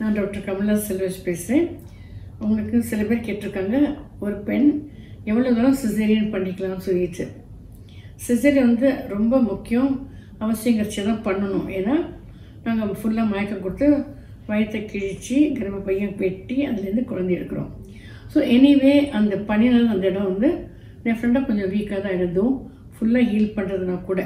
நான் டாக்டர் கமலா செல்வராஜ் பேசுகிறேன் உங்களுக்கு சில பேர் கேட்டிருக்காங்க ஒரு பெண் எவ்வளோ தூரம் சிசேரியன் பண்ணிக்கலாம்னு சொல்லிட்டு சிசேரியன் வந்து ரொம்ப முக்கியம் அவசியங்கரிச்சு தான் பண்ணணும் ஏன்னா நாங்கள் ஃபுல்லாக மயக்கம் கொடுத்து வயத்தை கிழிச்சு கர்ப்பப்பையன் வெட்டி அதுலேருந்து குழந்தை எடுக்கிறோம் ஸோ எனிவே அந்த பண்ணினால் அந்த இடம் வந்து டெஃபினட்டாக கொஞ்சம் வீக்காக தான் எழுதும் ஃபுல்லாக ஹீல் பண்ணுறதுனா கூட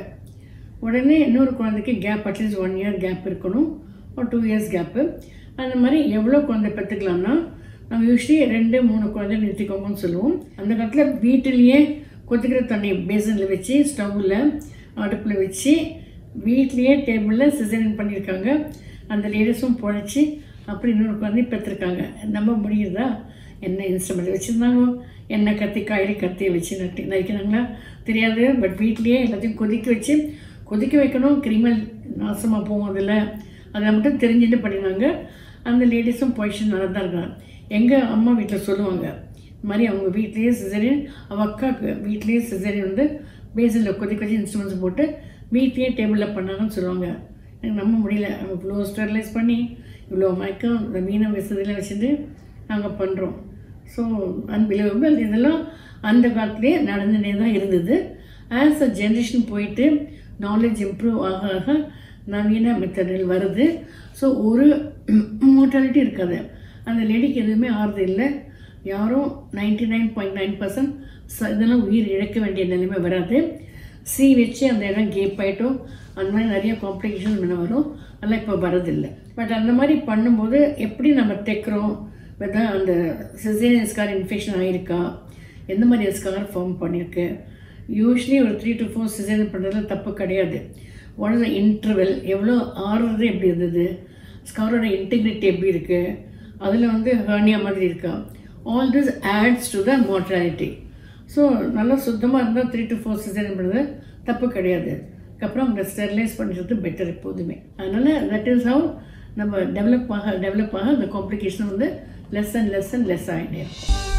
உடனே இன்னொரு குழந்தைக்கு gap at least one year gap இருக்கணும் ஒரு டூ இயர்ஸ் கேப்பு அந்த மாதிரி எவ்வளோ குழந்தை பெற்றுக்கலாம்னா நம்ம யூஸ்வலி ரெண்டு மூணு குழந்தை நிறுத்திக்கோங்கன்னு சொல்லுவோம் அந்த காலத்தில் வீட்டிலேயே கொதிக்கிற தண்ணி பேசனில் வச்சு ஸ்டவ்வில் அடுப்பில் வச்சு வீட்லேயே டேபிளில் சிசரின் பண்ணியிருக்காங்க அந்த லேடிஸும் பொழைச்சி அப்படி இன்னொரு குழந்தை பெற்றிருக்காங்க நம்ப முடியுதா என்ன இன்ஸ்ட்ருமெண்ட் வச்சுருந்தாங்க என்ன கத்தி காய்கறி கத்தியை வச்சு நட்டி நறுக்கிறாங்களா தெரியாது பட் வீட்லேயே எல்லாத்தையும் கொதிக்க வச்சு கொதிக்க வைக்கணும் கிரிமல் நாசமாக போகும் அதில் அதை மட்டும் தெரிஞ்சுட்டு பண்ணினாங்க அந்த லேடிஸும் பொசிஷன் நல்லா தான் இருக்காங்க எங்கள் அம்மா வீட்டில் சொல்லுவாங்க இந்த மாதிரி அவங்க வீட்லேயே சிசரியன் அவள் அக்காவுக்கு வீட்லேயே சிசரியன் வந்து பேசனில் கொதிக்க வச்சு இன்ஸ்ட்ருமெண்ட்ஸ் போட்டு வீட்லேயே டேபிளில் பண்ணாங்கன்னு சொல்லுவாங்க எனக்கு நம்ப முடியல அவங்க இவ்வளோ ஸ்டெர்லைஸ் பண்ணி இவ்வளோ மயக்கம் இந்த மீனை வசதியில் வச்சுட்டு நாங்கள் பண்ணுறோம் ஸோ அன்பிலவபிள் இதெல்லாம் அந்த காலத்துலேயே நடந்துகிட்டே தான் இருந்தது ஆஸ் அ ஜென்ரேஷன் போயிட்டு நாலேஜ் இம்ப்ரூவ் ஆக ஆக நவீன மெத்தடில் வருது ஸோ ஒரு மோட்டாலிட்டி இருக்காது அந்த லேடிக்கு எதுவுமே ஆறுது இல்லை யாரும் ninety nine point nine percent இதெல்லாம் உயிர் இழக்க வேண்டிய நிலைமை வராது சி வச்சு அந்த இடம் கேப் ஆகிட்டோம் அந்த மாதிரி நிறைய காம்ப்ளிகேஷன் முன்ன வரும் அதெல்லாம் இப்போ வரதில்லை பட் அந்த மாதிரி பண்ணும்போது எப்படி நம்ம தைக்கிறோம் வெதர் அந்த சிசேரியன் ஸ்கார் இன்ஃபெக்ஷன் ஆகிருக்கா எந்த மாதிரி ஸ்கார் ஃபார்ம் பண்ணியிருக்கு யூஸ்வலி ஒரு த்ரீ டு ஃபோர் சிசேரியன் பண்ணுறதுல தப்பு கிடையாது ஒன் இஸ் இன்டர்வெல் எவ்வளோ ஆறுறது எப்படி இருந்தது ஸ்காரோட இன்டெகிரிட்டி எப்படி இருக்குது அதில் வந்து ஹர்னியா மாதிரி இருக்கா all this adds to the mortality so நல்லா சுத்தமாக இருந்தால் த்ரீ டு ஃபோர் சிசேரியன் பண்ணுறது தப்பு கிடையாது அதுக்கப்புறம் அவங்க ஸ்டெர்லைஸ் பண்ணுறது பெட்டர் எப்போதுமே அதனால் தட் இஸ் ஹவு நம்ம டெவலப் ஆக டெவலப் ஆக அந்த காம்ப்ளிகேஷன் வந்து less and less and less ஆகிட்டே இருக்கும்